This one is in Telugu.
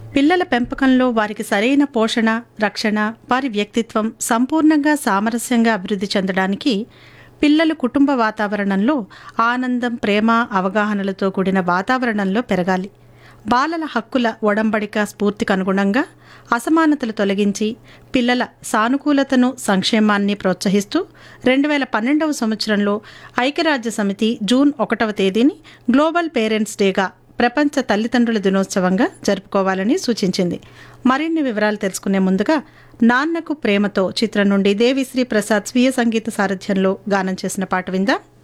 పిల్లల పెంపకంలో వారికి సరైన పోషణ రక్షణ వారి వ్యక్తిత్వం సంపూర్ణంగా సామరస్యంగా అభివృద్ధి చెందడానికి పిల్లలు కుటుంబ వాతావరణంలో ఆనందం ప్రేమ అవగాహనలతో కూడిన వాతావరణంలో పెరగాలి బాలల హక్కుల ఒడంబడిక స్ఫూర్తికి అనుగుణంగా అసమానతలు తొలగించి పిల్లల సానుకూలతను సంక్షేమాన్ని ప్రోత్సహిస్తూ రెండు వేల పన్నెండవ సంవత్సరంలో ఐక్యరాజ్య సమితి జూన్ ఒకటవ తేదీని గ్లోబల్ పేరెంట్స్ డేగా ప్రపంచ తల్లిదండ్రుల దినోత్సవంగా జరుపుకోవాలని సూచించింది మరిన్ని వివరాలు తెలుసుకునే ముందుగా నాన్నకు ప్రేమతో చిత్రం నుండి దేవిశ్రీ ప్రసాద్ స్వీయ సంగీత సారథ్యంలో గానం చేసిన పాట విందాం